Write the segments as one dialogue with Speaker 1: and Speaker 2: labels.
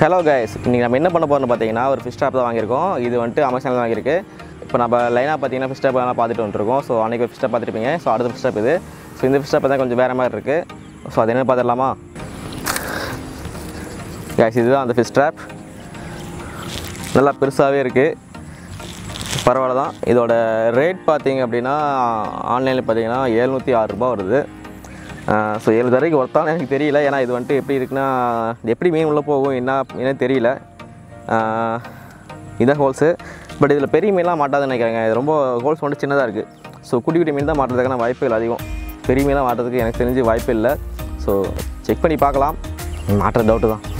Speaker 1: Hello guys இன்றைக்கி நம்ம என்ன பண்ண போகிறோம்னு பார்த்தீங்கன்னா ஒரு ஃபிஷ் ட்ராப் தான் வாங்கியிருக்கோம் இது வந்துட்டு அமேசானில் தான் வாங்கியிருக்கு இப்போ நம்ம லைனாக பார்த்தீங்கன்னா ஃபிஷ் ட்ராப் எல்லாம் பார்த்துட்டு வந்துருக்கோம் ஸோ அன்றைக்கி ஃபிஷ் ட்ராப் பார்த்துருப்பீங்க ஸோ அடுத்த ஃபிஷ் ட்ராப் இது ஸோ இந்த ஃபிஷ் ட்ராப் தான் கொஞ்சம் வேறு மாதிரி இருக்குது ஸோ அது என்ன பார்த்துடலாமா கைஸ் இதுதான் அந்த ஃபிஷ் ட்ராப் நல்லா பெருசாகவே இருக்குது பரவாயில்ல தான் இதோட ரேட் பார்த்தீங்க அப்படின்னா ஆன்லைனில் பார்த்தீங்கன்னா எழுநூற்றி ஆறு ரூபாய் வருது ஸோ ஏழு தடவைக்கு ஒருத்தாலும் எனக்கு தெரியல ஏன்னா இது வந்துட்டு எப்படி இருக்குன்னா இது எப்படி மீன் உள்ளே போகும் என்ன என்ன தெரியல ஆஹ் இதான் ஹோல்ஸு பட் இதில் பெரிய மீன்லாம் மாட்டாதுன்னு நினைக்கிறேங்க இது ரொம்ப ஹோல்ஸ் வந்துட்டு சின்னதாக இருக்குது ஸோ குட்டி குட்டி மீன் தான் மாட்டுறதுக்கான வாய்ப்புகள் அதிகம் பெரிய மீன்லாம் மாட்டுறதுக்கு எனக்கு தெரிஞ்சு வாய்ப்பு இல்லை ஸோ செக் பண்ணி பார்க்கலாம் மாட்டுற டவுட்டு தான்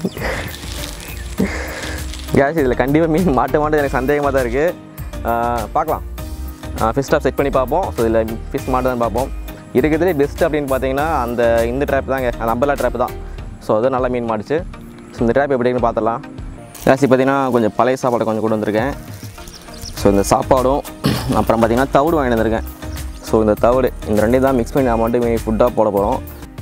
Speaker 1: கேஸ் இதில் கண்டிப்பாக மீன் மாட்ட மாட்டது எனக்கு சந்தேகமாக தான் இருக்குது பார்க்கலாம் ஃபிஷ் ட்ராப் செட் பண்ணி பார்ப்போம் ஸோ இதில் ஃபிஷ் மாட்டுதான்னு பார்ப்போம் இருக்கிறதுலே பெஸ்ட் அப்படின்னு பார்த்தீங்கன்னா அந்த இந்த ட்ராப் தாங்க அந்த அம்பலா ட்ராப் தான் ஸோ அது நல்ல மீன் மாட்டுச்சு ஸோ இந்த ட்ராப் எப்படின்னு பார்த்துடலாம் கேஸ் பார்த்தீங்கன்னா கொஞ்சம் பழைய சாப்பாடு கொஞ்சம் கொண்டு வந்திருக்கேன் ஸோ இந்த சாப்பாடும் அப்புறம் பார்த்தீங்கன்னா தவிடு வாங்கிட்டு வந்திருக்கேன் ஸோ இந்த தவிடு இந்த ரெண்டையும் தான் மிக்ஸ் பண்ணி நான் மட்டும் மீன் ஃபுட்டாக போட போகிறோம்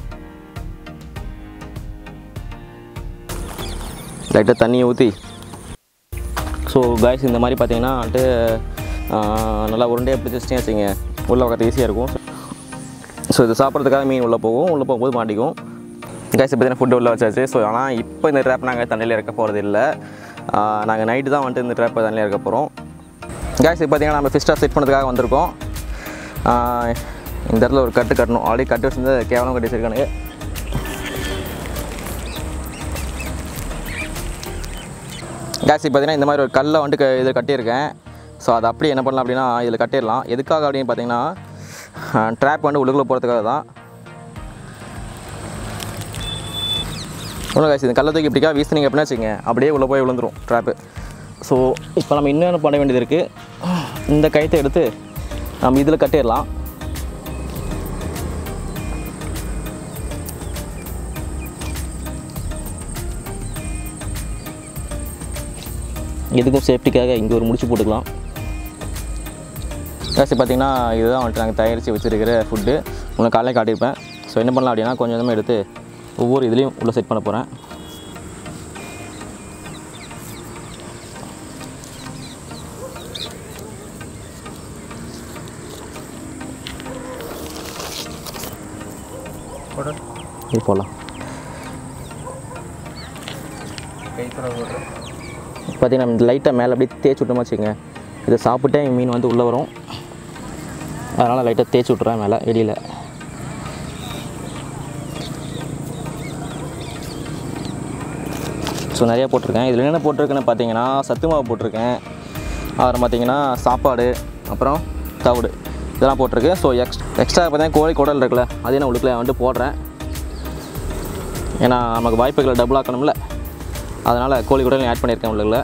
Speaker 1: லைட்டாக தண்ணியை ஊற்றி ஸோ காய்ஸ் இந்த மாதிரி பார்த்தீங்கன்னா வந்துட்டு ஆஹ், நல்லா உருண்டையாக பிடிச்சி வச்சிங்க வச்சுங்க உள்ளே உட்காந்து ஈஸியாக இருக்கும் ஸோ இது சாப்பிட்றதுக்காக மீன் உள்ளே போகும் உள்ளே போகும்போது மாட்டிக்கும் காய்ஸ் பார்த்தீங்கன்னா ஃபுட்டு உள்ளே வச்சாச்சு ஸோ ஆனால் இப்போ இந்த ட்ராப் நாங்கள் தண்ணியில் இருக்க போகிறது இல்லை நாங்கள் நைட்டு தான் வந்துட்டு இந்த ட்ராப்பை தண்ணியில் இருக்க போகிறோம் காய்ஸ் இப்போ பார்த்தீங்கன்னா நம்ம ஃபிஸ்ட்டாக செட் பண்ணுறதுக்காக வந்திருக்கோம் ஆஹ், இந்த இடத்துல ஒரு கட்டு கட்டணும் ஆல்ரெடி கட்டு வச்சிருந்து கேவலம் கட்டி வச்சிருக்கானுங்க கேஸ் பார்த்தீங்கன்னா இந்த மாதிரி ஒரு கல்லை வந்துட்டு க- இதில் கட்டியிருக்கேன் ஸோ அதை அப்படியே என்ன பண்ணலாம் அப்படின்னா இதில் கட்டிடலாம் எதுக்காக அப்படின்னு பார்த்தீங்கன்னா ட்ராப் வந்து உள்ளுக்குள்ளே போகிறதுக்காக தான் ஒன்றும் காசு இந்த கல்லை தூக்கி இப்படிக்கா வீசுனீங்க அப்படின்னா வச்சுங்க அப்படியே உள்ளே போய் விழுந்துரும் ட்ராப்பு ஸோ இப்போ நம்ம இன்னொன்று பண்ண வேண்டியது இருக்குது இந்த கயத்தை எடுத்து நம்ம இதில் கட்டிடலாம் இதுக்கும் சேஃப்டிக்காக இங்கே ஒரு முடிச்சு போட்டுக்கலாம் காசு பார்த்தீங்கன்னா இதுதான் வந்துட்டு நாங்கள் தயாரித்து வச்சுருக்கிற ஃபுட்டு உங்களுக்கு காலையில் காட்டியிருப்பேன் ஸோ என்ன பண்ணலாம் அப்படின்னா கொஞ்சம் கொஞ்சமாக எடுத்து ஒவ்வொரு இதுலேயும் உள்ளே செட் பண்ண போகிறேன் இது போடலாம் பார்த்தீங்கன்னா இந்த லைட்டாக மேலே அப்படியே தேய்ச்சி விட்டோமா வச்சுங்க இதை சாப்பிட்டே மீன் வந்து உள்ளே வரும் அதனால் லைட்டாக தேய்ச்சி விட்றேன் மேலே வெளியில் ஸோ நிறையா போட்டிருக்கேன் இதில் என்னென்ன போட்டிருக்கேன்னு பார்த்தீங்கன்னா சத்து மாவு போட்டிருக்கேன் அப்புறம் பார்த்தீங்கன்னா சாப்பாடு அப்புறம் தவிடு இதெல்லாம் போட்டிருக்கு ஸோ எக்ஸ் எக்ஸ்ட்ரா பார்த்தீங்கன்னா கோழி குடல் இருக்குல்ல அதையும் நான் உள்ளுக்குள்ள வந்துட்டு போடுறேன் ஏன்னா நமக்கு வாய்ப்புகளை டபுள் ஆக்கணும்ல அதனால் கோழி குடல் ஆட் பண்ணியிருக்கேன் உள்ளுக்குள்ள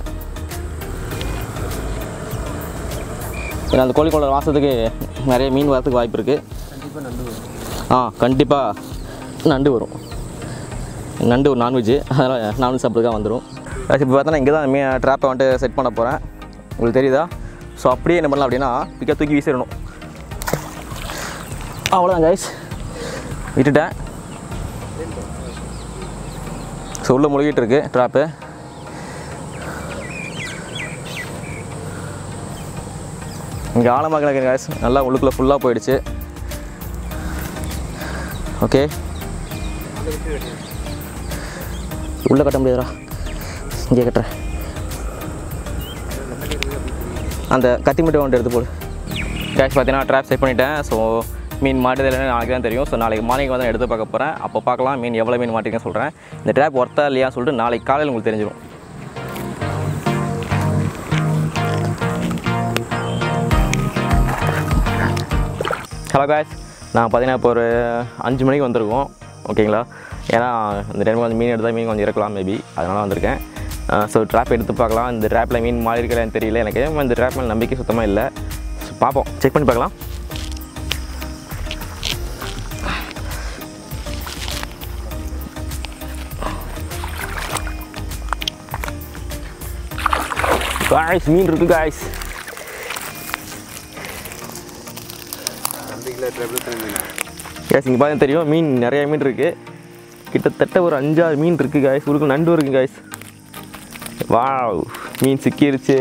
Speaker 1: ஏன்னா அந்த கோழி குடல் வாசத்துக்கு நிறைய மீன் வரதுக்கு வாய்ப்பு இருக்குது ஆ கண்டிப்பாக நண்டு வரும் நண்டு ஒரு நான்வெஜ்ஜு அதனால் நான்வெஜ் சாப்பிட்றதுக்காக வந்துடும் இப்போ பார்த்தோன்னா இங்கே தான் மீ ட்ராப்பை வந்துட்டு செட் பண்ண போகிறேன் உங்களுக்கு தெரியுதா ஸோ அப்படியே என்ன பண்ணலாம் அப்படின்னா பிக்கா தூக்கி வீசிடணும் அவ்வளோதான் கைஸ் விட்டுட்டேன் ஸோ உள்ளே முழுகிட்டு இருக்கு ட்ராப்பு இங்கே ஆழமாக கிடக்கு கைஸ் நல்லா உள்ளுக்குள்ளே ஃபுல்லாக போயிடுச்சு ஓகே உள்ளே கட்ட முடியாதுடா இங்கே கட்டுறேன் அந்த கத்தி மட்டும் ஒன்று எடுத்து போடு கேஷ் பார்த்தீங்கன்னா ட்ராப் செட் பண்ணிட்டேன் ஸோ மீன் மாட்டுதல் நாளைக்கு தான் தெரியும் ஸோ நாளைக்கு மார்னிங் வந்து எடுத்து பார்க்க போகிறேன் அப்போ பார்க்கலாம் மீன் எவ்வளோ மீன் மாட்டிருக்கேன்னு சொல்கிறேன் இந்த ட்ராப் ஒர்த்தா இல்லையா சொல்லிட்டு நாளைக்கு காலையில் உங்களுக்கு தெரிஞ்சிடும் ஹலோ காய்ஸ் நான் பார்த்தீங்கன்னா இப்போ ஒரு அஞ்சு மணிக்கு வந்திருக்கோம் ஓகேங்களா ஏன்னா இந்த டைம் வந்து மீன் எடுத்தால் மீன் கொஞ்சம் இருக்கலாம் மேபி அதனால் வந்திருக்கேன் ஸோ ட்ராப் எடுத்து பார்க்கலாம் இந்த ட்ராப்பில் மீன் மாறி இருக்கிறேன்னு தெரியல எனக்கு இந்த ட்ராப் மேலே நம்பிக்கை சுத்தமாக இல்லை ஸோ பார்ப்போம் செக் பண்ணி பார்க்கலாம் காய்ஸ் மீன் இருக்கு காய்ஸ் கேஸ் இங்கே பார்த்தா தெரியும் மீன் நிறைய மீன் இருக்குது கிட்டத்தட்ட ஒரு அஞ்சாறு மீன் இருக்குது காய்ஸ் உங்களுக்கு நண்டு இருக்குது காய்ஸ் வாவ் மீன் சிக்கிருச்சு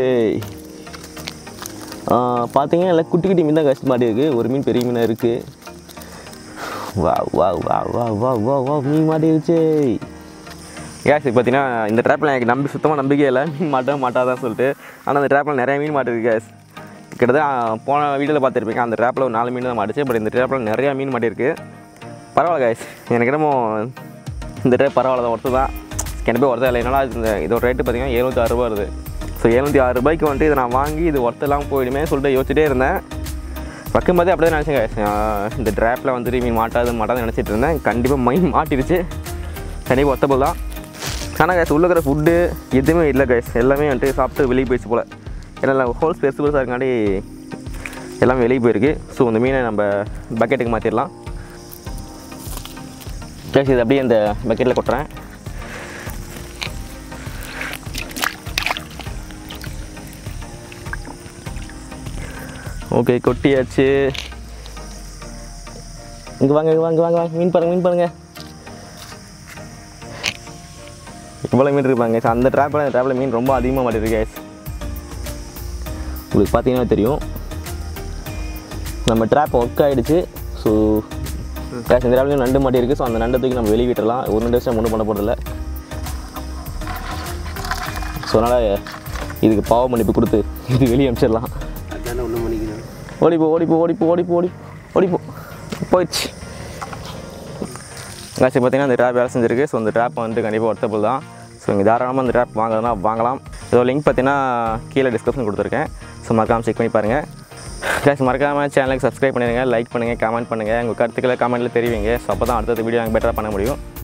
Speaker 1: ஆ, பார்த்தீங்கன்னா எல்லாம் குட்டி குட்டி மீன் தான் கஷ்ட மாட்டி இருக்குது ஒரு மீன் பெரிய மீனாக இருக்குது வா வா வா வா வா வா வா மீன் மாட்டிருச்சு கேஸ் பார்த்தீங்கன்னா இந்த ட்ராப்பில் எனக்கு நம்பி சுத்தமாக நம்பிக்கை இல்லை மீன் மாட்டவே மாட்டாதான் சொல்லிட்டு ஆனால் அந்த ட்ராப்பில் நிறைய மீன் மாட்டிருக்கு கேஸ் கிட்டத்தட்ட ஆ, போன வீடியோவில் பார்த்துருப்பீங்க அந்த ட்ராப்பில் ஒரு நாலு மீன் தான் மாட்டுச்சு பட் இந்த ட்ராப்பில் நிறையா மீன் மாட்டிருக்கு பரவாயில்ல கேஸ் எனக்கு என்னமோ இந்த ட்ராப் பரவாயில்ல தான் ஒருத்தர் தான் எனக்கு போய் ஒருத்தர் இல்லை என்னன்னா இந்த இதோட ரேட்டு பார்த்தீங்கன்னா எழுநூற்றி ஆறு ரூபா வருது ஸோ எழுநூற்றி ஆறு ரூபாய்க்கு வந்துட்டு இதை நான் வாங்கி இது ஒருத்தெல்லாம் போயிடுமே சொல்லிட்டு யோசிச்சுட்டே இருந்தேன் வைக்கும்போதே அப்படியே நினச்சேன் guys. ஆஹ் இந்த ட்ராப்பில் வந்துட்டு மீன் மாட்டாது மாட்டாதுன்னு நினச்சிட்டு இருந்தேன் கண்டிப்பாக மைண்ட் மாட்டிடுச்சு கண்டிப்பாக ஒத்தபிள் தான் ஆனால் கேஸ் உள்ள இருக்கிற ஃபுட்டு எதுவுமே இல்லை கைஸ் எல்லாமே வந்துட்டு சாப்பிட்டு வெளியே போயிடுச்சு போல் ஏன்னா ஹோல்ஸ் பெருசு பெருசாக இருக்காண்டி எல்லாமே வெளியே போயிருக்கு ஸோ இந்த மீனை நம்ம பக்கெட்டுக்கு மாற்றிடலாம் கேஸ் இது அப்படியே இந்த பக்கெட்டில் கொட்டுறேன் ஓகே கொட்டியாச்சு இங்கே வாங்க இங்கே வாங்க வாங்க வாங்க மீன் பாருங்க மீன் பாருங்க இவ்வளோ மீன் இருப்பாங்க ஸோ அந்த ட்ராப்பில் அந்த ட்ராப்பில் மீன் ரொம்ப அதிகமாக மாட்டிருக்கு கேஸ் உங்களுக்கு பார்த்தீங்கன்னா தெரியும் நம்ம ட்ராப் ஒர்க் ஆகிடுச்சு ஸோ கேஸ் இந்த ட்ராப்லையும் நண்டு மாட்டி இருக்குது ஸோ அந்த நண்டை தூக்கி நம்ம வெளியே விட்டுறலாம் ஒரு ரெண்டு வருஷம் ஒன்றும் பண்ண போகிறதில்ல ஸோ அதனால் இதுக்கு பாவ மன்னிப்பு கொடுத்து இது வெளியே அனுப்பிச்சிடலாம்
Speaker 2: அதானே ஒன்றும் பண்ணிக்கணும்
Speaker 1: ஓடிப்போ ஓடிப்போ ஓடிப்போ ஓடிப்போ ஓடி ஓடிப்போ போயிடுச்சு காசு பார்த்தீங்கன்னா இந்த ட்ராப் வேலை செஞ்சிருக்கு ஸோ இந்த ட்ராப் வந்துட்டு கண்டிப்பாக ஒர்த்தபிள் தான் ஸோ இங்கே தாராளமாக இந்த ட்ராப் வாங்குறதுனா வாங்கலாம் இதோ லிங்க் பார்த்தீங்கன்னா கீழே டிஸ்கிரிப்ஷன் கொடுத்துருக்கேன் ஸோ மறக்காமல் செக் பண்ணி பாருங்கள் ப்ளஸ் மறக்காமல் சேனலுக்கு சப்ஸ்கிரைப் பண்ணிடுங்க லைக் பண்ணுங்கள் கமெண்ட் பண்ணுங்கள் உங்கள் கருத்துக்களை கமெண்ட்டில் தெரிவிங்க ஸோ அப்போ தான் அடுத்தது வீடியோ நாங்கள் பெட்டராக பண்ண முடியும்